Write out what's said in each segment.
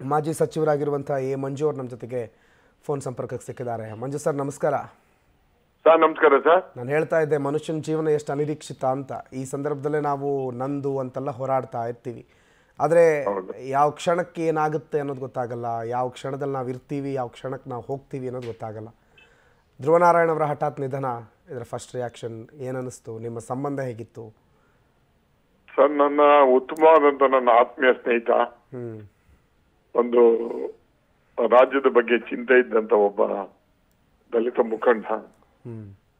ಮಾಜಿ ಸಚಿವರಾಗಿರುವಂಥ ಎ ಮಂಜು ಅವ್ರು ನಮ್ಮ ಜೊತೆಗೆ ಫೋನ್ ಸಂಪರ್ಕಕ್ಕೆ ಸಿಕ್ಕಿದ್ದಾರೆ ಮಂಜು ಸರ್ ನಮಸ್ಕಾರ ಸರ್ ನಮಸ್ಕಾರ ಸರ್ ನಾನು ಹೇಳ್ತಾ ಇದ್ದೆ ಮನುಷ್ಯನ ಜೀವನ ಎಷ್ಟು ಅನಿರೀಕ್ಷಿತ ಅಂತ ಈ ಸಂದರ್ಭದಲ್ಲೇ ನಾವು ನಂದು ಅಂತೆಲ್ಲ ಹೋರಾಡ್ತಾ ಇರ್ತೀವಿ ಆದರೆ ಯಾವ ಕ್ಷಣಕ್ಕೆ ಏನಾಗುತ್ತೆ ಅನ್ನೋದು ಗೊತ್ತಾಗಲ್ಲ ಯಾವ ಕ್ಷಣದಲ್ಲಿ ನಾವು ಇರ್ತೀವಿ ಯಾವ ಕ್ಷಣಕ್ಕೆ ನಾವು ಹೋಗ್ತೀವಿ ಅನ್ನೋದು ಗೊತ್ತಾಗಲ್ಲ ಧ್ರುವನಾರಾಯಣ ಅವರ ಹಠಾತ್ ನಿಧನ ಇದರ ಫಸ್ಟ್ ರಿಯಾಕ್ಷನ್ ಏನನ್ನಿಸ್ತು ನಿಮ್ಮ ಸಂಬಂಧ ಹೇಗಿತ್ತು ಸರ್ ನನ್ನ ಉತ್ತಮವಾದಂತ ನನ್ನ ಆತ್ಮೀಯ ಸ್ನೇಹಿತ ಹ್ಞೂ ಒಂದು ರಾಜ್ಯದ ಬಗ್ಗೆ ಚಿಂತೆ ಇದ್ದಂತ ಒಬ್ಬ ದಲಿತ ಮುಖಂಡ ಹ್ಞೂ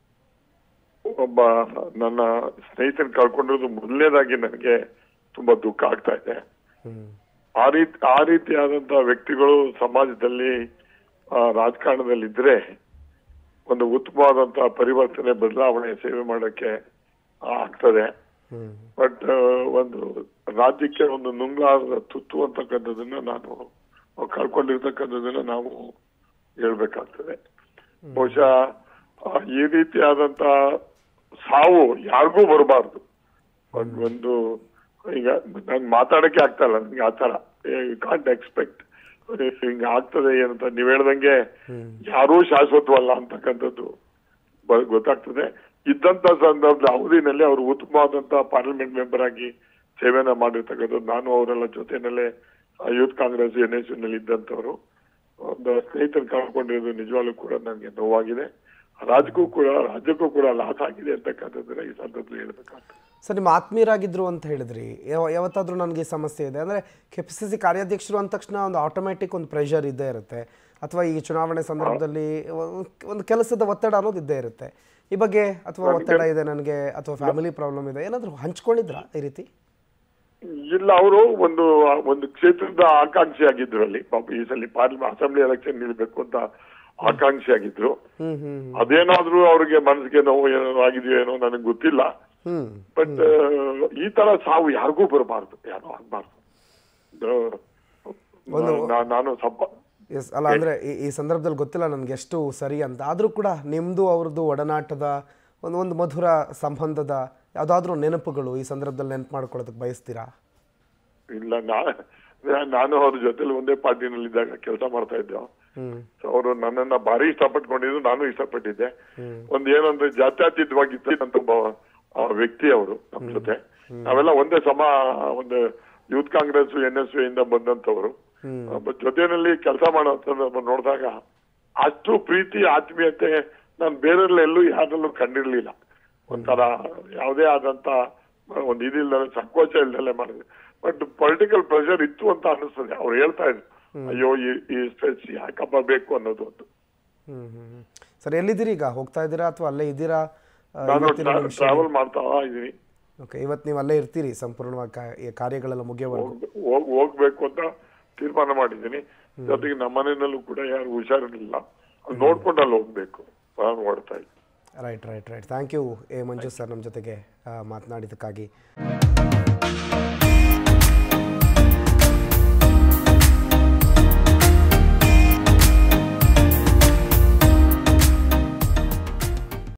ಒಬ್ಬ ನನ್ನ ಸ್ನೇಹಿತನ ಕಳ್ಕೊಂಡಿರೋದು ಮೊದಲನೇದಾಗಿ ನನಗೆ ತುಂಬಾ ದುಃಖ ಆಗ್ತಾ ಇದೆ ಹ್ಞೂ ಆ ರೀತಿ ಆ ರೀತಿಯಾದಂತ ವ್ಯಕ್ತಿಗಳು ಸಮಾಜದಲ್ಲಿ ಆ, ರಾಜಕಾರಣದಲ್ಲಿ ಇದ್ರೆ ಒಂದು ಉತ್ತಮವಾದಂತ ಪರಿವರ್ತನೆ ಬದಲಾವಣೆ ಸೇವೆ ಮಾಡಕ್ಕೆ ಆಗ್ತದೆ ಹ್ಞೂ ಬಟ್ ಒಂದು ರಾಜ್ಯಕ್ಕೆ ಒಂದು ನುಂಗ್ಲಾರದ ತುತ್ತು ಅಂತಕ್ಕಂಥದ್ದನ್ನ ನಾನು ಕಳ್ಕೊಂಡಿರ್ತಕ್ಕಂಥದ್ದನ್ನ ನಾವು ಹೇಳ್ಬೇಕಾಗ್ತದೆ ಬಹುಶಃ ಆ, ಈ ರೀತಿಯಾದಂತ ಸಾವು ಯಾರಿಗೂ ಬರಬಾರ್ದು ಒಂದ್- ಒಂದು ಈಗ ನನ್ ಮಾತಾಡಕ್ಕೆ ಆಗ್ತಾ ಇಲ್ಲ ನನ್ಗೆ ಆತರ ಕಾಂಟ್ ಎಕ್ಸ್ಪೆಕ್ಟ್ ಹಿಂಗ ಆಗ್ತದೆ ಏನಂತ ನೀವ್ ಹೇಳ್ದಂಗೆ ಯಾರೂ ಶಾಶ್ವತವಲ್ಲ ಅಂತಕ್ಕಂಥದ್ದು ಬ- ಗೊತ್ತಾಗ್ತದೆ ಇದ್ದಂತ ಸಂದರ್ಭದ ಅವಧಿನಲ್ಲಿ ಅವರು ಉತ್ತಮವಾದಂತ ಪಾರ್ಲಿಮೆಂಟ್ ಮೆಂಬರ್ ಆಗಿ ಸೇವೆನ ಮಾಡಿರ್ತಕ್ಕಂಥದ್ದು ನಾನು ಅವರೆಲ್ಲ ಜೊತೆನಲ್ಲೇ ಯೂತ್ ಕಾಂಗ್ರೆಸ್ ಎನ್ ಎಸ್ ನಲ್ಲಿ ಇದ್ದಂತವರು ಒಂದು ಸ್ನೇಹಿತರು ಕಳ್ಕೊಂಡಿರೋದು ನಿಜವಾಗ್ಲೂ ಕೂಡ ನನಗೆ ನೋವಾಗಿದೆ ರಾಜ್ಯಕ್ಕೂ ಕೂಡ ರಾಜ್ಯಕ್ಕೂ ಕೂಡ ಲಾಸ್ ಆಗಿದೆ ಅಂತಕ್ಕಂಥದ್ದನ್ನ ಈ ಸಂದರ್ಭದಲ್ಲಿ ಹೇಳ್ಬೇಕಾಗ್ತದೆ ಸರ್ ನಿಮ್ಮ ಆತ್ಮೀಯರಾಗಿದ್ರು ಅಂತ ಹೇಳಿದ್ರಿ ಯಾವ ಯಾವತ್ತಾದ್ರೂ ನನಗೆ ಈ ಸಮಸ್ಯೆ ಇದೆ ಅಂದರೆ ಕೆ ಪಿ ಸಿ ಸಿ ಕಾರ್ಯಾಧ್ಯಕ್ಷರು ಅಂದ ತಕ್ಷಣ ಒಂದು ಆಟೋಮ್ಯಾಟಿಕ್ ಒಂದು ಪ್ರೆಷರ್ ಇದ್ದೇ ಇರುತ್ತೆ ಅಥವಾ ಈ ಚುನಾವಣೆ ಸಂದರ್ಭದಲ್ಲಿ ಒಂದ್- ಒಂದು ಕೆಲಸದ ಒತ್ತಡ ಅನ್ನೋದು ಇದ್ದೇ ಇರುತ್ತೆ ಈ ಬಗ್ಗೆ ಅಥವಾ ಒತ್ತಡ ಇದೆ ನನಗೆ ಅಥವಾ ಫ್ಯಾಮಿಲಿ ಪ್ರಾಬ್ಲಮ್ ಇದೆ ಏನಾದರೂ ಹಂಚ್ಕೊಂಡಿದ್ರಾ ಈ ರೀತಿ ಇಲ್ಲ ಅವರು ಒಂದು ಒಂದು ಕ್ಷೇತ್ರದ ಆಕಾಂಕ್ಷಿ ಆಗಿದ್ರು ಅಲ್ಲಿ ಪಾಪ ಈ ಸಲ ಪಾರ್ಲಿಮೆಂಟ್ ಅಸೆಂಬ್ಲಿ ಎಲೆಕ್ಷನ್ ನಿಲ್ಬೇಕು ಅಂತ ಆಕಾಂಕ್ಷಿ ಆಗಿದ್ರು ಹ್ಮ್ ಹ್ಮ್ ಅದೇನಾದ್ರೂ ಅವ್ರಿಗೆ ಮನಸ್ಸಿಗೆ ನೋವು ಏನೋ ಆಗಿದೆಯೋ ಏನೋ ನನಗೆ ಗೊತ್ತಿಲ್ಲ ಹ್ಮ್ ಬಟ್ ಈ ತರ ಸಾವು ಯಾರಿಗೂ ಬರಬಾರ್ದು ಯಾರು ಆಗ್ಬಾರ್ದು ನಾ- ನಾನು ಸ್ವಲ್ಪ ಎಸ್ ಅಲ್ಲ ಅಂದರೆ ಈ ಈ ಸಂದರ್ಭದಲ್ಲಿ ಗೊತ್ತಿಲ್ಲ ನನಗೆ ಎಷ್ಟು ಸರಿ ಅಂತ ಆದರೂ ಕೂಡ ನಿಮ್ಮದು ಅವ್ರದ್ದು ಒಡನಾಟದ ಒಂದು ಒಂದು ಮಧುರ ಸಂಬಂಧದ ಯಾವುದಾದ್ರೂ ನೆನಪುಗಳು ಈ ಸಂದರ್ಭದಲ್ಲಿ ನೆನಪು ಮಾಡ್ಕೊಳ್ಳೋದಕ್ಕೆ ಬಯಸ್ತೀರಾ ಇಲ್ಲ ನಾ- ನಾನು ಅವ್ರ ಜೊತೆಲಿ ಒಂದೇ ಪಾರ್ಟಿನಲ್ಲಿ ಇದ್ದಾಗ ಕೆಲಸ ಮಾಡ್ತಾ ಇದ್ದೆ ಹ್ಮ್ ಅವರು ನನ್ನನ್ನ ಭಾರಿ ಇಷ್ಟಪಟ್ಕೊಂಡಿದ್ದು ನಾನು ಇಷ್ಟಪಟ್ಟಿದ್ದೆ ಒಂದ್ ಏನಂದ್ರೆ ಜಾತ್ಯತೀತವಾಗಿದ್ದಂತ ಒಬ್ಬ ಆ, ವ್ಯಕ್ತಿ ಅವರು ನಮ್ ಜೊತೆ ನಾವೆಲ್ಲ ಒಂದೇ ಸಮ ಒಂದು ಯೂತ್ ಕಾಂಗ್ರೆಸ್ ಎನ್ ಎಸ್ ಇಂದ ಬಂದಂತವರು ಬಟ್ ಜೊತೆನಲ್ಲಿ ಕೆಲಸ ಮಾಡೋ ನೋಡಿದಾಗ ಅಷ್ಟು ಪ್ರೀತಿ ಆತ್ಮೀಯತೆ ನಾನು ಬೇರೆಲ್ಲೂ ಯಾರಲ್ಲೂ ಕಂಡಿರ್ಲಿಲ್ಲ ಒಂಥರ ಯಾವುದೇ ಆದಂತ ಒಂದು ಇದಿಲ್ದಲೆ ಸಂಕೋಚ ಇಲ್ದಲೆ ಮಾಡಿದೆ ಬಟ್ ಪೊಲಿಟಿಕಲ್ ಪ್ರೆಷರ್ ಇತ್ತು ಅಂತ ಅನಿಸ್ತದೆ ಅವ್ರು ಹೇಳ್ತಾ ಇದ್ರು ಅಯ್ಯೋ ಈ- ಈ ಸ್ಟ್ರೆಸ್ ಯಾಕಪ್ಪ ಬೇಕು ಅನ್ನೋದು ಒಂದು ಹ್ಮ್ ಹ್ಮ್ ಹ್ಮ್. ಸರ್ ಎಲ್ಲಿದ್ದೀರಿ ಈಗ ಹೋಗ್ತಾ ಇದ್ದೀರಾ ಅಥವಾ ಅಲ್ಲೇ ಇದ್ದೀರಾ ಆ, ನಾನು ಇವತ್ತಿನ ನಿಮಿಷ ಟ್ರಾವೆಲ್ ಮಾಡ್ತಾ ಇದೀನಿ ಓಕೆ ಇವತ್ತು ನೀವು ಅಲ್ಲೇ ಇರ್ತೀರಿ ಸಂಪೂರ್ಣವಾಗಿ ಕಾ- ಈ ಕಾರ್ಯಗಳೆಲ್ಲ ಮುಗಿಯೋವರೆಗೂ ಹೋಗ್- ಹೋಗ್- ಹೋಗ್ಬೇಕು ಅಂತ ತೀರ್ಮಾನ ಮಾಡಿದ್ದೀನಿ ಜೊತೆಗೆ ನಮ್ಮ ಮನೆಯಲ್ಲೂ ಕೂಡ ಯಾರು ಹುಷಾರಿರ್ಲಿಲ್ಲ ಅದ್ ನೋಡ್ಕೊಂಡು ಅಲ್ಲಿ ಹೋಗ್ಬೇಕು ನಾನು ಓಡ್ತಾ ಇದ್ದೀನಿ right right right thank you ಎ ಮಂಜು ಸರ್ ನಮ್ಮ ಜೊತೆಗೆ ಆ, ಮಾತನಾಡಿದ್ದಕ್ಕಾಗಿ